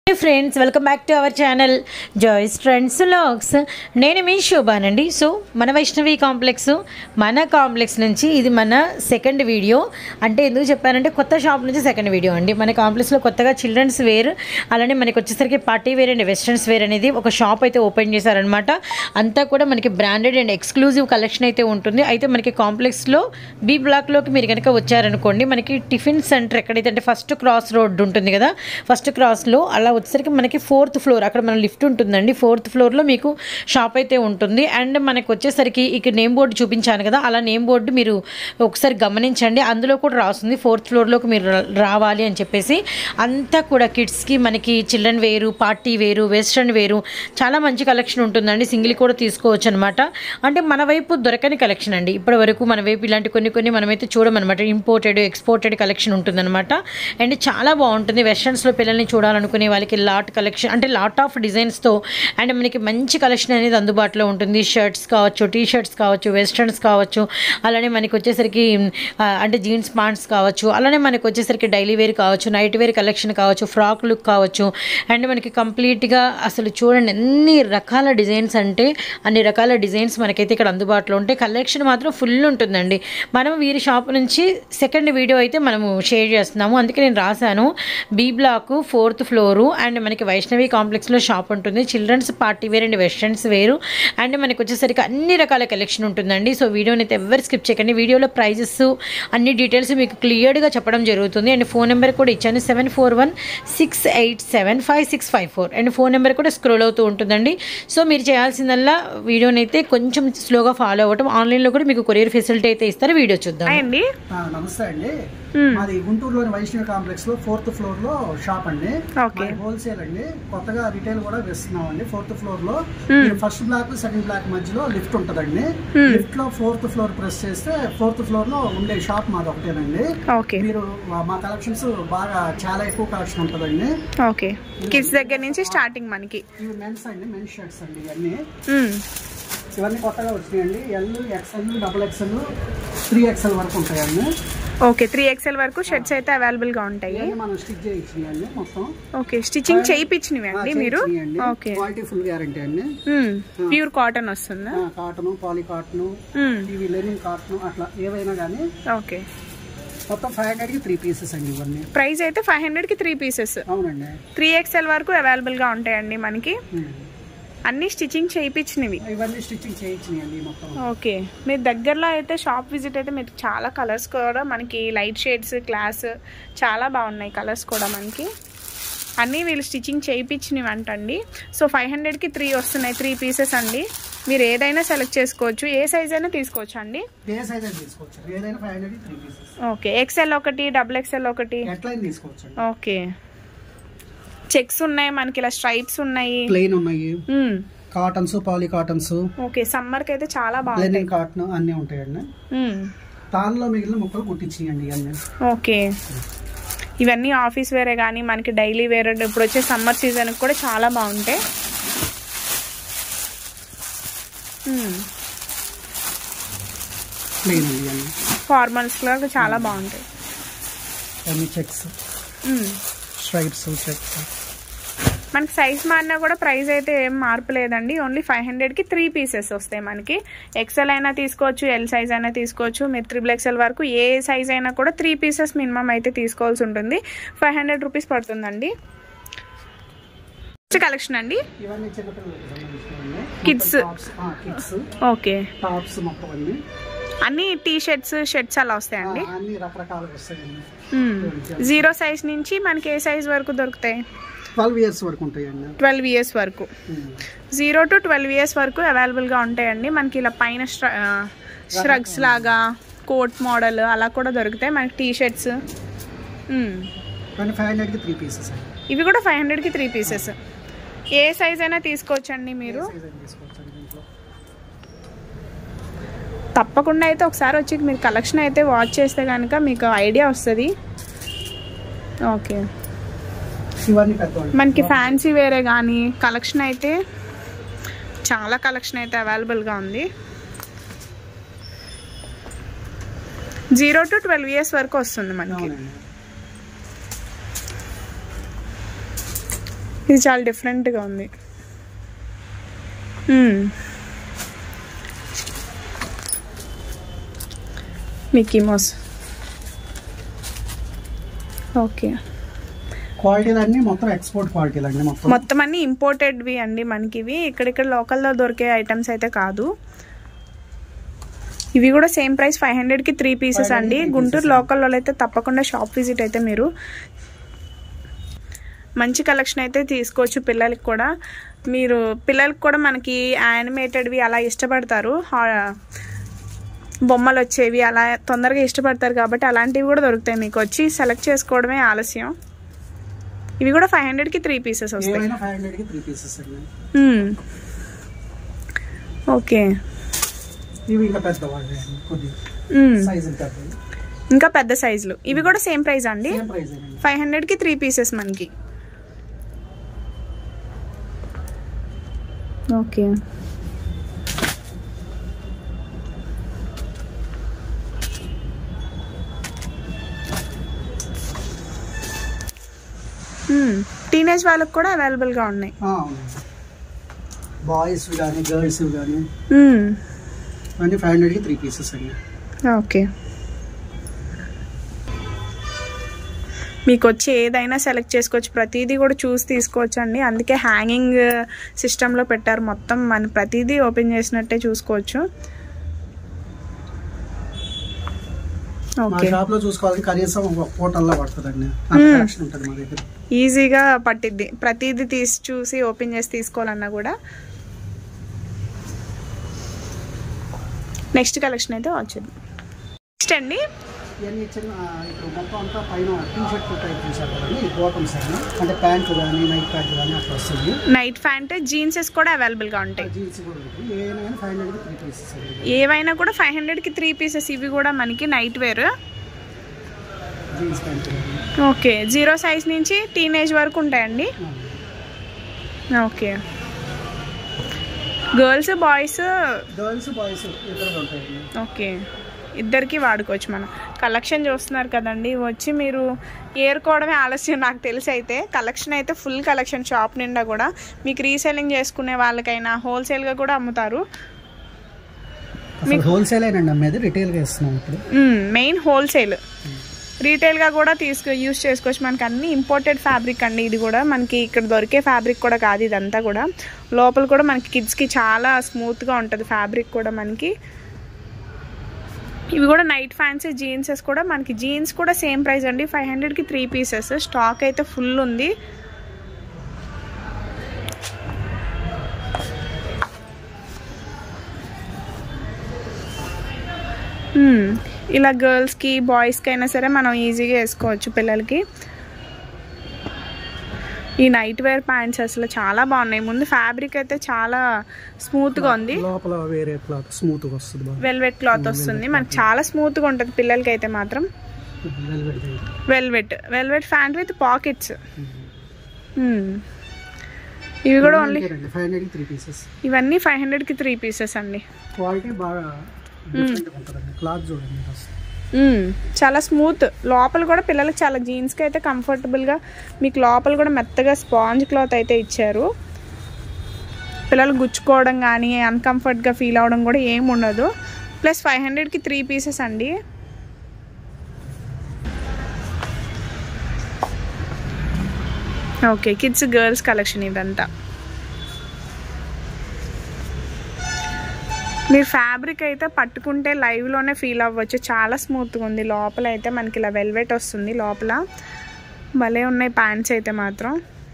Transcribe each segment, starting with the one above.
Friends welcome back to our channel Joys Trends Vlogs నేను మీ శోభానండి so మన Vaishnavi complex మన కాంప్లెక్స్ నుంచి ఇది మన సెకండ్ వీడియో అంటే ఎందుకు చెప్పానంటే కొత్త షాప్ నుంచి సెకండ్ వీడియో అండి మన కాంప్లెక్స్లో కొత్తగా చిల్డ్రన్స్ వేర్ అలానే మనకి వచ్చేసరికి party wear and westerns wear అనేది ఒక షాప్ అయితే ఓపెన్ చేశారనమాట అంతా కూడా మనకి బ్రాండెడ్ అండ్ ఎక్స్క్లూజివ్ కలెక్షన్ అయితే ఉంటుంది అయితే మనకి కాంప్లెక్స్లో బి బ్లాక్లోకి మీరు కనుక వచ్చారనుకోండి మనకి టిఫిన్ సెంటర్ ఎక్కడైతే అంటే ఫస్ట్ క్రాస్ రోడ్ ఉంటుంది కదా ఫస్ట్ క్రాస్లో అలా వచ్చేసరికి మనకి ఫోర్త్ ఫ్లోర్ అక్కడ మన లిఫ్ట్ ఉంటుందండి ఫోర్త్ ఫ్లోర్లో మీకు షాప్ అయితే ఉంటుంది అండ్ మనకి వచ్చేసరికి ఇక నేమ్ బోర్డు చూపించాను కదా అలా నేమ్ బోర్డు మీరు ఒకసారి గమనించండి అందులో కూడా రాస్తుంది ఫోర్త్ ఫ్లోర్లోకి మీరు రా- రావాలి అని చెప్పేసి అంతా కూడా కిడ్స్కి మనకి చిల్డ్రన్ వేరు పార్టీ వేరు వెస్ట్రన్ వేరు చాలా మంచి కలెక్షన్ ఉంటుందండి సింగిల్ కూడా తీసుకోవచ్చు అనమాట అంటే మన వైపు దొరకని కలెక్షన్ అండి ఇప్పటి వరకు మన వైపు ఇలాంటి కొన్ని కొన్ని మనమైతే చూడమన్నమాట ఇంపోర్టెడ్ ఎక్స్పోర్టెడ్ కలెక్షన్ ఉంటుందన్నమాట అండ్ చాలా బాగుంటుంది వెస్ట్రన్స్లో పిల్లల్ని చూడాలనుకునే వాళ్ళకి లాట్ కలెక్షన్ అంటే లాట్ ఆఫ్ డిజైన్స్తో అండ్ మనకి మంచి కలెక్షన్ అనేది అందుబాటులో ఉంటుంది షర్ట్స్ కావచ్చు టీ షర్ట్స్ కావచ్చు వెస్ట్రన్స్ కావచ్చు అలానే మనకి వచ్చేసరికి ఆ, అంటే జీన్స్ ప్యాంట్స్ కావచ్చు అలానే మనకి వచ్చేసరికి డైలీ వేర్ కావచ్చు నైట్ వేర్ కలెక్షన్ కావచ్చు ఫ్రాక్ లుక్ కావచ్చు అండ్ మనకి కంప్లీట్గా అసలు చూడండి ఎన్ని రకాల డిజైన్స్ అంటే అన్ని రకాల డిజైన్స్ మనకైతే ఇక్కడ అందుబాటులో ఉంటాయి కలెక్షన్ మాత్రం ఫుల్ ఉంటుందండి మనం వీరి షాప్ నుంచి సెకండ్ వీడియో అయితే మనము షేర్ చేస్తున్నాము అందుకే నేను రాశాను B block fourth floor and మనకి వైష్ణవి కాంప్లెక్స్లో షాప్ ఉంటుంది children's party wear and westerns wear and మనకి వచ్చేసరికి అన్ని రకాల కలెక్షన్ ఉంటుందండి సో వీడియోని అయితే ఎవరు స్కిప్ చేయకండి వీడియోలో ప్రైజెస్ అన్ని డీటెయిల్స్ మీకు క్లియర్గా చెప్పడం జరుగుతుంది అండ్ ఫోన్ నెంబర్ కూడా ఇచ్చాను seven four one six eight seven five six five four and phone number కూడా స్క్రోల్ అవుతూ ఉంటుందండి సో మీరు చేయాల్సిందల్లా వీడియోని అయితే కొంచెం స్లోగా ఫాలో అవ్వటం ఆన్లైన్లో కూడా మీకు కొరియర్ ఫెసిలిటీ అయితే ఇస్తారు వీడియో చూద్దాం అండి ఆ, నమస్తే అండి మాది గుంటూరులోని వైష్ణవి కాంప్లెక్స్ లో ఫోర్త్ ఫ్లోర్ లో షాప్ అండి ఓకే. హోల్సేల్ అండి కొత్తగా రిటైల్ కూడా వేస్తున్నాం అండి ఫోర్త్ ఫ్లోర్ లో మీరు ఫస్ట్ బ్లాక్ సెకండ్ బ్లాక్ మధ్యలో లిఫ్ట్ ఉంటదండి లిఫ్ట్ లో ఫోర్త్ ఫ్లోర్ ప్రెస్ చేస్తే ఫోర్త్ ఫ్లోర్ లో ఉండే షాప్ మాది ఒకటేనండి ఓకే మీరు మా- మా కలెక్షన్స్ బాగా చాలా ఎక్కువ కలెక్షన్ ఉంటదండి ఓకే కిడ్స్ దగ్గర నుంచి స్టార్టింగ్ మనకి ఇవి మెన్స్ అండి మెన్స్ షర్ట్స్ అండి ఇవన్నీ మ్మ్. ఇవన్నీ కొత్తగా వచ్చినాయండి L XL double XL three XL వరకు ఉంటాయండి ఓకే త్రీ ఎక్స్ఎల్ వరకు షర్ట్స్ అయితే అవైలబుల్ గా ఉంటాయి ఇవన్నీ మనం స్టిచ్ చేయించినాయండి మొత్తం ఓకే స్టిచ్చింగ్ చేయించినవి అండి మీరు ఓకే క్వాలిటీ ఫుల్ గ్యారంటీ అండి ప్యూర్ కాటన్ వస్తుందా కాటన్ పాలీ కాటన్ మ్మ్. ఇవి లెనిన్ కాటన్ అట్లా ఏవైనా కానీ ఓకే మొత్తం ఫైవ్ హండ్రెడ్ కి త్రీ పీసెస్ అండి ఇవన్నీ ప్రైస్ అయితే ఫైవ్ హండ్రెడ్ కి త్రీ పీసెస్ అవునండి త్రీ ఎక్స్ఎల్ వరకు అవైలబుల్ గా ఉంటాయండి మనకి ఉమ్. అన్ని స్టిచ్చింగ్ చేయించినవి ఇవన్నీ స్టిచ్చింగ్ చేయించినాయండి మొత్తం ఓకే మీరు దగ్గరలో అయితే షాప్ విజిట్ అయితే మీకు చాలా కలర్స్ కూడా మనకి లైట్ షేడ్స్ క్లాస్ చాలా బాగున్నాయి కలర్స్ కూడా మనకి అన్నీ వీళ్ళు స్టిచ్చింగ్ చేయించినవి అంటండి సో ఫైవ్ హండ్రెడ్కి త్రీ వస్తున్నాయి త్రీ పీసెస్ అండి మీరు ఏదైనా సెలెక్ట్ చేసుకోవచ్చు ఏ సైజ్ అయినా తీసుకోవచ్చు అండి ఏ సైజ్ అయినా తీసుకోవచ్చు ఏదైనా ఫైవ్ హండ్రెడ్ కి త్రీ పీసెస్ ఓకే ఎక్సెల్ ఒకటి డబుల్ ఎక్సెల్ ఒకటి ఎట్లయినా తీసుకోవచ్చు అండి ఓకే చెక్స్ ఉన్నాయి మనకి ఇలా స్ట్రైప్స్ ఉన్నాయి ప్లెయిన్ ఉన్నాయి మ్మ్. కాటన్స్ పాలీ కాటన్స్ ఓకే సమ్మర్కి అయితే చాలా బాగుంటాయి లెనిన్ కాటన్ అన్నీ ఉంటాయండి మ్మ్. దానిలో మిగిలిన ముక్కలు కుట్టించినాయండి ఇవన్నీ ఓకే ఇవన్నీ ఆఫీస్ వేరే కానీ మనకి డైలీ వేరే ఇప్పుడు వచ్చే సమ్మర్ సీజన్ కూడా చాలా బాగుంటాయి ప్లెయిన్ అండి ఇవన్నీ ఫార్మల్స్ లో చాలా బాగుంటాయి అన్ని చెక్స్ మ్మ్. స్ట్రైప్స్ చెక్స్ మనకి సైజ్ మారినా కూడా ప్రైస్ అయితే ఏం మార్పు లేదండి ఓన్లీ ఫైవ్ హండ్రెడ్కి త్రీ పీసెస్ వస్తాయి మనకి ఎక్సెల్ అయినా తీసుకోవచ్చు ఎల్ సైజ్ అయినా తీసుకోవచ్చు మీరు త్రిబుల్ ఎక్సెల్ వరకు ఏ సైజ్ అయినా కూడా త్రీ పీసెస్ మినిమం అయితే తీసుకోవాల్సి ఉంటుంది ఫైవ్ హండ్రెడ్ రూపీస్ పడుతుందండి కలెక్షన్ అండి ఇవన్నీ చిన్నపిల్లలకి సంబంధించినవి Kids. కిడ్స్ ఓకే టాప్స్ మొత్తం అన్ని అన్ని టీ షర్ట్స్ షర్ట్స్ అలా వస్తాయండి ఆ, అన్ని రకరకాలుగా వస్తాయండి జీరో సైజ్ నుంచి మనకి ఏ సైజ్ వరకు దొరుకుతాయి ట్వెల్వ్ ఇయర్స్ వరకు ఉంటాయండి ట్వెల్వ్ ఇయర్స్ వరకు జీరో టు ట్వెల్వ్ ఇయర్స్ వరకు అవైలబుల్గా ఉంటాయండి మనకి ఇలా పైన స్ట్రగ్స్ లాగా కోట్ మోడల్ అలా కూడా దొరుకుతాయి మనకి టీ షర్ట్స్ కానీ ఫైవ్ హండ్రెడ్కి త్రీ పీసెస్ అండి ఇవి కూడా ఫైవ్ హండ్రెడ్కి త్రీ పీసెస్ ఏ సైజ్ అయినా తీసుకోవచ్చండి మీరు సైజ్ అని తీసుకోవచ్చండి దీంట్లో తప్పకుండా అయితే ఒకసారి వచ్చి మీరు కలెక్షన్ అయితే వాచ్ చేస్తే కనుక మీకు ఐడియా వస్తుంది ఓకే ఇవన్నీ పెద్దవాళ్ళు మనకి ఫ్యాన్సీ వేరే కానీ కలెక్షన్ అయితే చాలా కలెక్షన్ అయితే అవైలబుల్గా ఉంది జీరో టు ట్వెల్వ్ ఇయర్స్ వరకు వస్తుంది మనకి అవునండి ఇది చాలా డిఫరెంట్గా ఉంది మ్మ్. మిక్కీ మౌస్ ఓకే క్వాలిటీలు అన్ని మొత్తం ఎక్స్పోర్ట్ క్వాలిటీలు అండి మొత్తం మొత్తం అన్ని ఇంపోర్టెడ్వి అండి మనకి ఇవి ఇక్కడిక్కడ లోకల్లో దొరికే ఐటమ్స్ అయితే కాదు ఇవి కూడా సేమ్ ప్రైస్ ఫైవ్ హండ్రెడ్కి త్రీ పీసెస్ అండి గుంటూరు లోకల్లో అయితే తప్పకుండా షాప్ విజిట్ అయితే మీరు మంచి కలెక్షన్ అయితే తీసుకోవచ్చు పిల్లలకి కూడా మీరు పిల్లలకి కూడా మనకి యానిమేటెడ్వి అలా ఇష్టపడతారు హా- బొమ్మలు వచ్చేవి అలా తొందరగా ఇష్టపడతారు కాబట్టి అలాంటివి కూడా దొరుకుతాయి మీకు వచ్చి సెలెక్ట్ చేసుకోవడమే ఆలస్యం ఇవి కూడా ఫైవ్ హండ్రెడ్కి త్రీ పీసెస్ వస్తాయి ఏవైనా ఫైవ్ హండ్రెడ్ కి త్రీ పీసెస్ అండి మ్మ్. ఓకే ఇవి ఇంకా పెద్దవాళ్ళు అండి కొద్దిగా మ్మ్. సైజులు పెద్దవి ఇంకా పెద్ద సైజులు ఇవి కూడా సేమ్ ప్రైస్ అండి సేమ్ ప్రైస్ అండి ఫైవ్ హండ్రెడ్కి త్రీ పీసెస్ మనకి ఓకే టీనేజ్ వాళ్ళకి కూడా అవైలబుల్గా ఉన్నాయి ఆ, అవునండి బాయ్స్ కానీ గర్ల్స్ కానీ మ్మ్. అన్ని ఫైవ్ హండ్రెడ్ కి త్రీ పీసెస్ అండి ఓకే మీకు వచ్చి ఏదైనా సెలెక్ట్ చేసుకోవచ్చు ప్రతిదీ కూడా చూసి తీసుకోవచ్చు అండి అందుకే హ్యాంగింగ్ సిస్టంలో పెట్టారు మొత్తం మన ప్రతిదీ ఓపెన్ చేసినట్టే చూసుకోవచ్చు మా ఓకే షాప్ లో చూసుకోవాలి కనీసం ఒక పూటల్లో పడుతుందండి అంత మ్మ్. కలెక్షన్ ఉంటుంది మా దగ్గర ఈజీగా పట్టిద్ది ప్రతిదీ తీసి చూసి ఓపెన్ చేసి తీసుకోవాలన్నా కూడా నెక్స్ట్ కలెక్షన్ అయితే వచ్చింది నెక్స్ట్ అండి ఇవన్నీ చిన్న ఇప్పుడు మొత్తం అంతా పైన టీ షర్ట్ టైప్ చూసారు కదండి ఇది బాటమ్స్ అండి అంటే ప్యాంట్ కానీ నైట్ ప్యాంట్ కానీ అట్లా వస్తుంది నైట్ ప్యాంట్ జీన్సెస్ కూడా అవైలబుల్గా ఉంటాయి జీన్స్ కూడా ఉంటుంది ఏమైనా కానీ ఫైవ్ హండ్రెడ్ త్రీ పీసెస్ అండి ఏవైనా కూడా ఫైవ్ హండ్రెడ్కి త్రీ పీసెస్ ఇవి కూడా మనకి నైట్ వేర్ జీన్స్ ప్యాంట్ కానీ ఓకే జీరో సైజ్ నుంచి టీనేజ్ వరకు ఉంటాయండి okay girls boys girls boys ఇద్దరు ఉంటాయండి ఓకే ఇద్దరికి వాడుకోవచ్చు మనం కలెక్షన్ చూస్తున్నారు కదండి వచ్చి మీరు ఏరుకోవడమే ఆలస్యం నాకు తెలిసి అయితే కలెక్షన్ అయితే ఫుల్ కలెక్షన్ షాప్ నిండా కూడా మీకు రీసెల్లింగ్ చేసుకునే వాళ్ళకైనా హోల్సేల్గా కూడా అమ్ముతారు అసలు హోల్సేల్ ఏనండి అమ్మేది రిటైల్ గా ఇస్తున్నాం ఇప్పుడు మెయిన్ హోల్సేల్ రీటైల్గా కూడా తీసుకు యూస్ చేసుకోవచ్చు మనకి అన్ని ఇంపోర్టెడ్ ఫ్యాబ్రిక్ అండి ఇది కూడా మనకి ఇక్కడ దొరికే ఫ్యాబ్రిక్ కూడా కాదు ఇదంతా కూడా లోపల కూడా మనకి కిడ్స్కి చాలా స్మూత్గా ఉంటుంది ఫ్యాబ్రిక్ కూడా మనకి ఇవి కూడా నైట్ ఫ్యాన్సీ జీన్సెస్ కూడా మనకి జీన్స్ కూడా సేమ్ ప్రైస్ అండి ఫైవ్ హండ్రెడ్కి త్రీ పీసెస్ స్టాక్ అయితే ఫుల్ ఉంది మ్మ్. ఇలా గర్ల్స్కి బాయ్స్కి అయినా సరే మనం ఈజీగా వేసుకోవచ్చు పిల్లలకి ఈ నైట్ వేర్ ప్యాంట్స్ అసలు చాలా బాగున్నాయి ముందు ఫ్యాబ్రిక్ అయితే చాలా స్మూత్గా ఉంది లోపల వేరే క్లాత్ స్మూత్ గా వస్తుంది బాగా వెల్వెట్ క్లాత్ వస్తుంది మనకి చాలా స్మూత్గా ఉంటుంది పిల్లలకి అయితే మాత్రం velvet velvet velvet pant with pockets ఇవి కూడా only five hundred three pieces ఇవన్నీ ఫైవ్ హండ్రెడ్కి త్రీ పీసెస్ అండి క్వాలిటీ బాగా డిఫరెంట్ ఉంటుందండి క్లాత్ చూడండి అసలు మ్మ్. చాలా స్మూత్ లోపల కూడా పిల్లలకి చాలా జీన్స్కి అయితే కంఫర్టబుల్గా మీకు లోపల కూడా మెత్తగా స్పాంజ్ క్లాత్ అయితే ఇచ్చారు పిల్లలు గుచ్చుకోవడం కానీ అన్కంఫర్ట్గా ఫీల్ అవడం కూడా ఏం ఉండదు ప్లస్ ఫైవ్ హండ్రెడ్కి త్రీ పీసెస్ అండి ఓకే కిడ్స్ గర్ల్స్ కలెక్షన్ ఇదంతా మీరు ఫ్యాబ్రిక్ అయితే పట్టుకుంటే లైవ్లోనే ఫీల్ అవ్వచ్చు చాలా స్మూత్గా ఉంది లోపల అయితే మనకి ఇలా వెల్వెట్ వస్తుంది లోపల భలే ఉన్నాయి ప్యాంట్స్ అయితే మాత్రం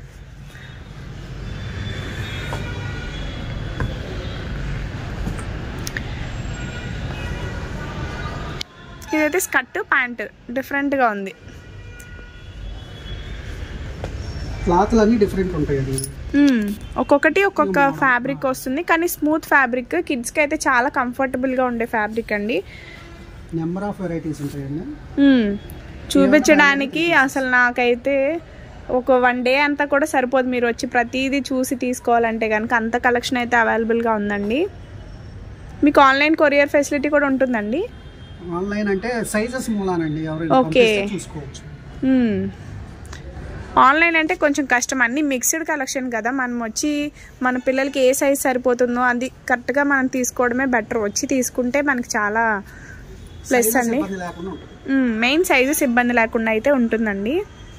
ఇదైతే స్కర్ట్ ప్యాంట్ డిఫరెంట్గా ఉంది క్లాత్లు అన్ని డిఫరెంట్ ఉంటాయండి మ్మ్. ఒక్కొక్కటి ఒక్కొక్క ఫ్యాబ్రిక్ వస్తుంది కానీ స్మూత్ ఫ్యాబ్రిక్ కిడ్స్కి అయితే చాలా కంఫర్టబుల్గా ఉండే ఫ్యాబ్రిక్ అండి నెంబర్ ఆఫ్ వెరైటీస్ ఉంటాయండి మ్మ్. చూపించడానికి అసలు నాకైతే ఒక వన్ డే అంతా కూడా సరిపోదు మీరు వచ్చి ప్రతిదీ చూసి తీసుకోవాలంటే కనుక అంత కలెక్షన్ అయితే అవైలబుల్గా ఉందండి మీకు ఆన్లైన్ కొరియర్ ఫెసిలిటీ కూడా ఉంటుందండి ఆన్లైన్ అంటే సైజెస్ మూలానండి ఎవరైనా Okay. పంపిస్తే చూసుకోవచ్చు మ్మ్. ఆన్లైన్ అంటే కొంచెం కష్టం అన్ని మిక్స్డ్ కలెక్షన్ కదా మనం వచ్చి మన పిల్లలకి ఏ సైజ్ సరిపోతుందో అది కరెక్ట్గా మనం తీసుకోవడమే బెటర్ వచ్చి తీసుకుంటే మనకి చాలా ప్లస్ Sizes అండి ఇబ్బంది లేకుండా ఉంటుంది మెయిన్ సైజెస్ ఇబ్బంది లేకుండా అయితే ఉంటుందండి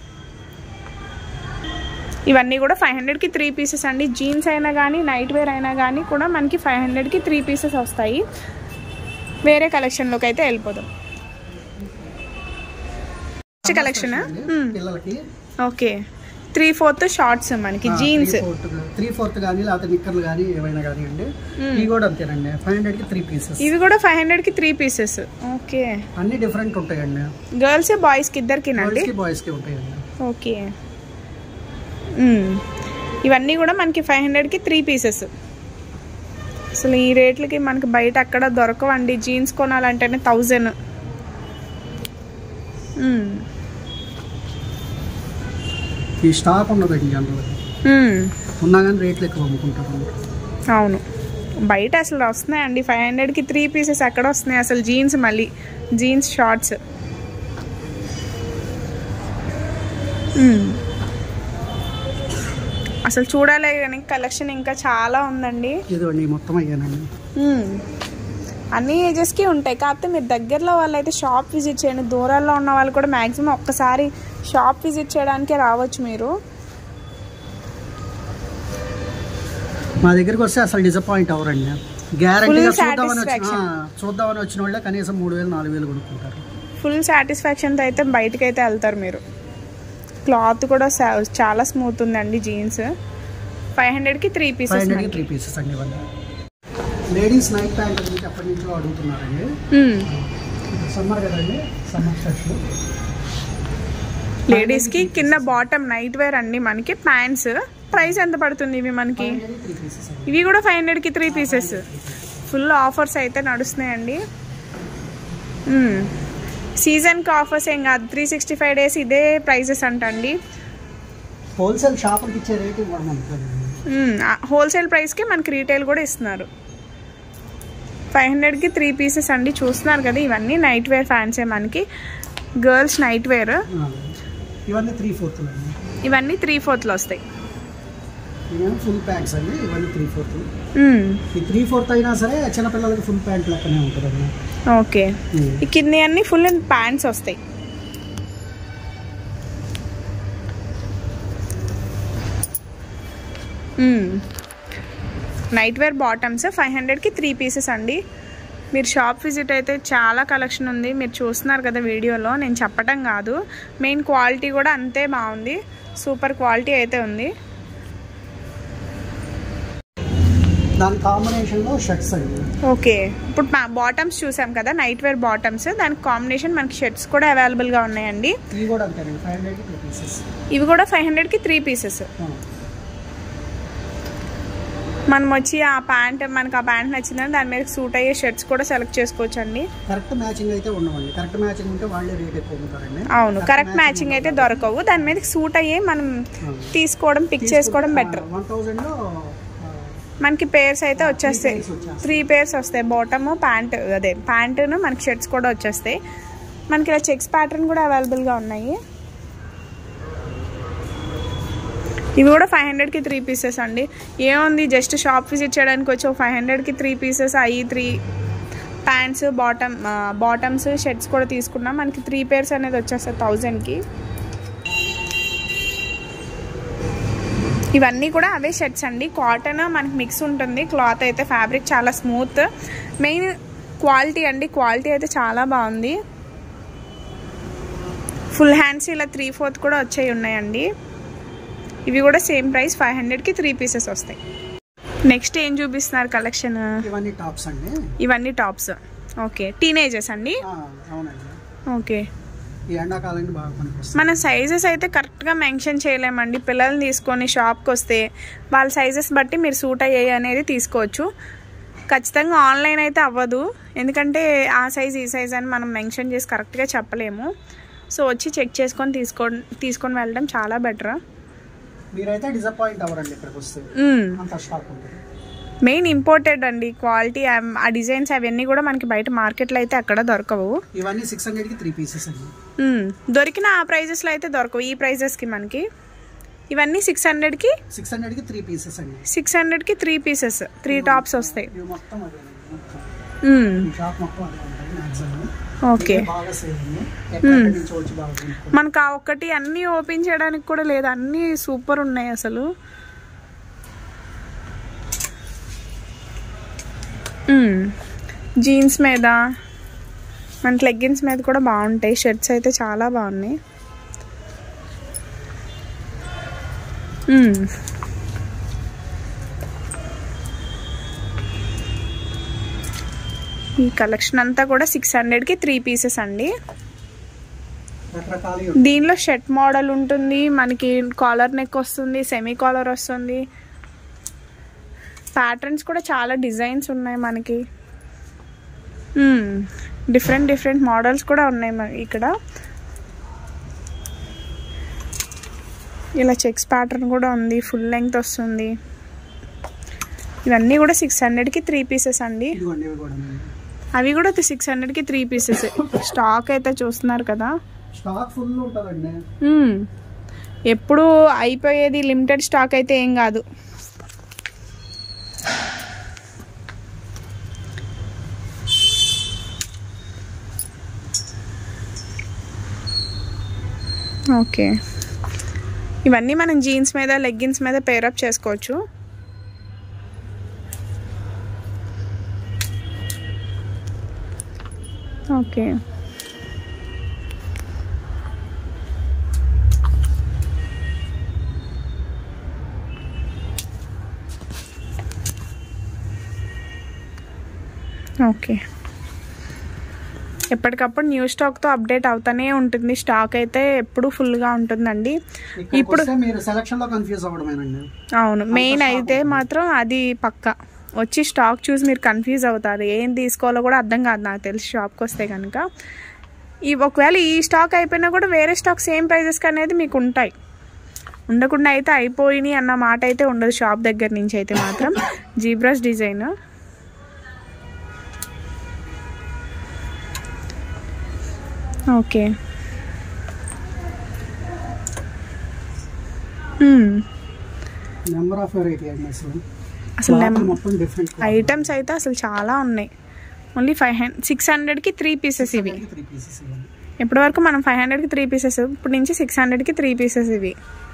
ఇవన్నీ కూడా ఫైవ్ హండ్రెడ్కి త్రీ పీసెస్ అండి జీన్స్ అయినా కానీ నైట్ వేర్ అయినా కానీ కూడా మనకి ఫైవ్ హండ్రెడ్కి త్రీ పీసెస్ వస్తాయి వేరే కలెక్షన్లోకి అయితే వెళ్ళిపోదాం కలెక్షన్ పిల్లలకి ఓకే త్రీ ఫోర్త్ షార్ట్స్ మనకి జీన్స్ త్రీ ఫోర్త్ కానీ లేకపోతే నిక్కర్లు కానీ ఏవైనా కానీ అండి ఇవి కూడా అంతేనండి ఫైవ్ హండ్రెడ్ కి త్రీ పీసెస్ ఇవి కూడా ఫైవ్ హండ్రెడ్కి త్రీ పీసెస్ ఓకే అన్ని డిఫరెంట్ ఉంటాయండి గర్ల్స్ బాయ్స్కి ఇద్దరికినండి గర్ల్స్ కి బాయ్స్ కి ఉంటాయండి ఓకే మ్మ్. ఇవన్నీ కూడా మనకి ఫైవ్ హండ్రెడ్కి త్రీ పీసెస్ అసలు ఈ రేట్లకి మనకి బయట అక్కడ దొరకవండి జీన్స్ కొనాలంటేనే థౌజండ్ ఈ స్టాక్ ఉండదండి జనరల్ ఉన్నా కానీ రేట్లు ఎక్కువ అమ్ముకుంటారు అవును బయట అసలు వస్తున్నాయండి ఫైవ్ హండ్రెడ్కి త్రీ పీసెస్ ఎక్కడ వస్తున్నాయి అసలు జీన్స్ మళ్ళీ జీన్స్ షార్ట్స్ అసలు చూడాలి కానీ కలెక్షన్ ఇంకా చాలా ఉందండి ఇదిగోండి ఈ మొత్తం అయ్యానండి మ్మ్. అన్ని ఏజెస్కి ఉంటాయి కాకపోతే మీరు దగ్గరలో వాళ్ళు అయితే షాప్ విజిట్ చేయండి దూరాల్లో ఉన్న వాళ్ళు కూడా మ్యాక్సిమం ఒక్కసారి షాప్ విజిట్ చేయడానికే రావచ్చు మీరు మా దగ్గరికి వస్తే అసలు డిసప్పాయింట్ అవరండి గ్యారంటీగా Full చూద్దామని వచ్చి satisfaction. ఆ, చూద్దామని వచ్చిన వాళ్ళే కనీసం మూడు వేలు నాలుగు వేలు కొనుక్కుంటారు ఫుల్ సాటిస్ఫాక్షన్తో అయితే బయటకు అయితే వెళ్తారు మీరు క్లాత్ కూడా సా- చాలా స్మూత్ ఉందండి జీన్స్ ఫైవ్ హండ్రెడ్కి త్రీ ఫైవ్ పీసెస్ హండ్రెడ్కి త్రీ పీసెస్ అండి ఇవన్నీ లేడీస్ నైట్ ప్యాంట్ గురించి ఎప్పటి నుంచో అడుగుతున్నారండి సమ్మర్ కదండి సమ్మర్ షర్ట్స్ లేడీస్కి కింద బాటమ్ నైట్ వేర్ అండి మనకి ప్యాంట్స్ ప్రైస్ ఎంత పడుతుంది ఇవి మనకి త్రీ పీసెస్ అండి ఇవి కూడా ఫైవ్ హండ్రెడ్కి త్రీ పీసెస్ ఫుల్ ఆఫర్స్ అయితే నడుస్తున్నాయండి మ్మ్. సీజన్కి ఆఫర్స్ ఏం కాదు త్రీ సిక్స్టీ ఫైవ్ డేస్ ఇదే ప్రైజెస్ అంటండి హోల్సేల్ షాపులకి ఇచ్చే రేట్ ఇవ్వడం అనుకోండి మ్మ్. ఆ హోల్సేల్ ప్రైస్కి మనకి రీటైల్ కూడా ఇస్తున్నారు ఫైవ్ హండ్రెడ్కి త్రీ పీసెస్ అండి చూస్తున్నారు కదా ఇవన్నీ నైట్ వేర్ ఫ్యాన్సే మనకి గర్ల్స్ నైట్ వేర్ ఇవన్నీ త్రీ ఫోర్త్ అండి ఇవన్నీ త్రీ ఫోర్త్లో వస్తాయి ఇవన్నీ ఫుల్ ప్యాంట్స్ అండి ఇవన్నీ త్రీ ఫోర్త్ మ్మ్. ఈ త్రీ ఫోర్త్ అయినా సరే చిన్నపిల్లలకి ఫుల్ ప్యాంట్ లెక్కనే ఉంటుందండి ఓకే ఈ కింద అన్ని ఫుల్ అండ్ ప్యాంట్స్ వస్తాయి నైట్ వేర్ బాటమ్స్ ఫైవ్ హండ్రెడ్కి త్రీ పీసెస్ అండి మీరు షాప్ విజిట్ అయితే చాలా కలెక్షన్ ఉంది మీరు చూస్తున్నారు కదా వీడియోలో నేను చెప్పడం కాదు మెయిన్ క్వాలిటీ కూడా అంతే బాగుంది సూపర్ క్వాలిటీ అయితే ఉంది దాని కాంబినేషన్లో షర్ట్స్ అండి ఓకే ఇప్పుడు బాటమ్స్ చూసాం కదా నైట్ వేర్ బాటమ్స్ దానికి కాంబినేషన్ మనకి షర్ట్స్ కూడా అవైలబుల్గా ఉన్నాయండి ఇవి కూడా అంతేనండి ఫైవ్ హండ్రెడ్కి టూ పీసెస్ ఇవి కూడా ఫైవ్ హండ్రెడ్కి త్రీ పీసెస్ మనం వచ్చి ఆ ప్యాంట్ మనకి ఆ ప్యాంట్ నచ్చిందని దాని మీద సూట్ అయ్యే షర్ట్స్ కూడా సెలెక్ట్ చేసుకోవచ్చు అండి కరెక్ట్ మ్యాచింగ్ అయితే ఉండవండి కరెక్ట్ మ్యాచింగ్ ఉంటే వాళ్ళే రేట్ ఎక్కువ అమ్ముతారండి అవును కరెక్ట్ మ్యాచింగ్ అయితే దొరకవు దాని మీద సూట్ అయ్యే మనం తీసుకోవడం పిక్ చేసుకోవడం బెటర్ వన్ థౌజండ్లో మనకి పేర్స్ అయితే వచ్చేస్తాయి pairs వచ్చేస్తాయి. త్రీ పేర్స్ వస్తాయి బాటమ్ ప్యాంట్ అదే ప్యాంటును మనకి షర్ట్స్ కూడా వచ్చేస్తాయి మనకి ఇలా చెక్స్ ప్యాటర్న్ కూడా అవైలబుల్గా ఉన్నాయి ఇవి కూడా ఫైవ్ హండ్రెడ్కి త్రీ పీసెస్ అండి ఏముంది జస్ట్ షాప్ విజిట్ చేయడానికి వచ్చి ఫైవ్ హండ్రెడ్కి త్రీ పీసెస్ అవి three pants bottom bottoms shirts కూడా తీసుకున్నాం మనకి త్రీ పేర్స్ అనేది వచ్చేస్తాయి థౌజండ్కి ఇవన్నీ కూడా అవే షర్ట్స్ అండి కాటన్ మనకి మిక్స్ ఉంటుంది క్లాత్ అయితే ఫ్యాబ్రిక్ చాలా స్మూత్ మెయిన్ క్వాలిటీ అండి క్వాలిటీ అయితే చాలా బాగుంది ఫుల్ హ్యాండ్స్ ఇలా త్రీ ఫోర్త్ కూడా వచ్చాయి ఉన్నాయండి ఇవి కూడా సేమ్ ప్రైస్ ఫైవ్ హండ్రెడ్కి త్రీ పీసెస్ వస్తాయి నెక్స్ట్ ఏం చూపిస్తున్నారు కలెక్షన్ ఇవన్నీ టాప్స్ అండి ఇవన్నీ టాప్స్ ఓకే టీనేజర్స్ అండి ఆ, అవునండి ఓకే ఈ ఎండాకాలానికి బాగా పనికొస్తుంది మన సైజెస్ అయితే కరెక్ట్గా మెన్షన్ చేయలేమండి పిల్లల్ని తీసుకొని షాప్కి వస్తే వాళ్ళ సైజెస్ బట్టి మీరు సూట్ అయ్యాయి అనేది తీసుకోవచ్చు ఖచ్చితంగా ఆన్లైన్ అయితే అవ్వదు ఎందుకంటే ఆ సైజ్ ఈ సైజ్ అని మనం మెన్షన్ చేసి కరెక్ట్గా చెప్పలేము సో వచ్చి చెక్ చేసుకొని తీసుకో తీసుకొని వెళ్ళడం చాలా బెటర్ మీరైతే డిసప్పాయింట్ అవ్వరండి ఇక్కడికి వస్తే అంత స్టాక్ ఉంటుంది మెయిన్ ఇంపోర్టెడ్ అండి క్వాలిటీ ఆ డిజైన్స్ అవన్నీ కూడా మనకి బయట మార్కెట్లో అయితే అక్కడ దొరకవు ఇవన్నీ సిక్స్ హండ్రెడ్కి త్రీ పీసెస్ అండి మ్మ్. దొరికిన ఆ ప్రైజెస్లో అయితే దొరకవు ఈ ప్రైజెస్కి మనకి ఇవన్నీ సిక్స్ హండ్రెడ్కి సిక్స్ హండ్రెడ్కి త్రీ పీసెస్ అండి సిక్స్ హండ్రెడ్కి త్రీ పీసెస్ త్రీ టాప్స్ వస్తాయి ఇవి మొత్తం అదే అండి, మొత్తం. మ్మ్. ఈ షాప్ మొత్తం అదే ఉంటుంది మ్యాక్సిమం ఓకే బాగా సేల్ ఉంది ఎక్కడి నుంచి వచ్చి బాగా కొనుక్కోండి. మనకు ఆ ఒక్కటి అన్నీ ఓపెన్ చేయడానికి కూడా లేదు అన్నీ సూపర్ ఉన్నాయి అసలు మ్మ్. జీన్స్ మీద మనకి లెగ్గిన్స్ మీద కూడా బాగుంటాయి షర్ట్స్ అయితే చాలా బాగున్నాయి మ్మ్. ఈ కలెక్షన్ అంతా కూడా సిక్స్ హండ్రెడ్కి త్రీ పీసెస్ అండి రకరకాల దీనిలో షర్ట్ మోడల్ ఉంటుంది మనకి కాలర్ నెక్ వస్తుంది సెమీ కాలర్ వస్తుంది ప్యాటర్న్స్ కూడా చాలా డిజైన్స్ ఉన్నాయి మనకి డిఫరెంట్ డిఫరెంట్ మోడల్స్ కూడా ఉన్నాయి మన ఇక్కడ ఇలా చెక్స్ ప్యాటర్న్ కూడా ఉంది ఫుల్ లెంగ్త్ వస్తుంది ఇవన్నీ కూడా సిక్స్ హండ్రెడ్కి త్రీ పీసెస్ అండి ఇదిగోండి ఇవి కూడా అవి కూడా సిక్స్ హండ్రెడ్కి త్రీ పీసెస్ స్టాక్ అయితే చూస్తున్నారు కదా స్టాక్ ఫుల్ ఉంటుందండి మ్మ్. ఎప్పుడు అయిపోయేది లిమిటెడ్ స్టాక్ అయితే ఏం కాదు ఓకే ఇవన్నీ మనం జీన్స్ మీద లెగ్గిన్స్ మీద పేరప్ చేసుకోవచ్చు ఓకే ఓకే ఎప్పటికప్పుడు న్యూ స్టాక్తో అప్డేట్ అవుతానే ఉంటుంది స్టాక్ అయితే ఎప్పుడు ఫుల్గా ఉంటుందండి ఇప్పుడు ఇప్పుడు మీరు సెలక్షన్ లో కన్ఫ్యూజ్ అవ్వడమేనండి అవును మెయిన్ అయితే మాత్రం అది పక్క వచ్చి స్టాక్ చూసి మీరు కన్ఫ్యూజ్ అవుతారు ఏం తీసుకోవాలో కూడా అర్థం కాదు నాకు తెలిసి షాప్కి వస్తే కనుక ఈ ఒకవేళ ఈ స్టాక్ అయిపోయినా కూడా వేరే స్టాక్ సేమ్ ప్రైజెస్కి అనేది మీకు ఉంటాయి ఉండకుండా అయితే అయిపోయినాయి అన్న మాట అయితే ఉండదు షాప్ దగ్గర నుంచి అయితే మాత్రం జీబ్రస్ డిజైన్ ఓకే మ్మ్. నెంబర్ ఆఫ్ వెరైటీ అండి అసలు అసలు Cloth నెం- మొత్తం డిఫరెంట్ ఐటమ్స్ అయితే అసలు చాలా ఉన్నాయి ఓన్లీ ఫైవ్ హండ్రెడ్ సిక్స్ హండ్రెడ్కి త్రీ పీసెస్ ఇవి త్రీ పీసెస్ ఇవ్వండి ఇప్పటి వరకు మనం ఫైవ్ హండ్రెడ్కి త్రీ పీసెస్ ఇప్పుడు నుంచి సిక్స్ హండ్రెడ్కి త్రీ పీసెస్ ఇవి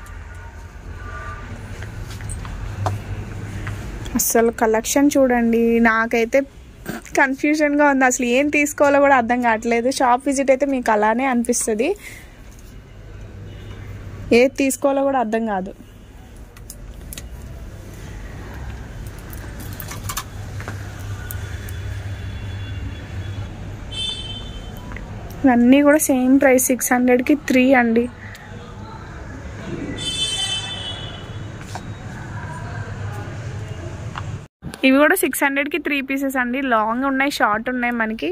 అసలు కలెక్షన్ చూడండి నాకైతే కన్ఫ్యూజన్గా ఉంది అసలు ఏం తీసుకోవాలో కూడా అర్థం కావట్లేదు షాప్ విజిట్ అయితే మీకు అలానే అనిపిస్తుంది ఏది తీసుకోవాలో కూడా అర్థం కాదు ఇవన్నీ కూడా సేమ్ ప్రైస్ సిక్స్ హండ్రెడ్కి త్రీ అండి ఇవి కూడా సిక్స్ హండ్రెడ్కి త్రీ పీసెస్ అండి లాంగ్ ఉన్నాయి షార్ట్ ఉన్నాయి మనకి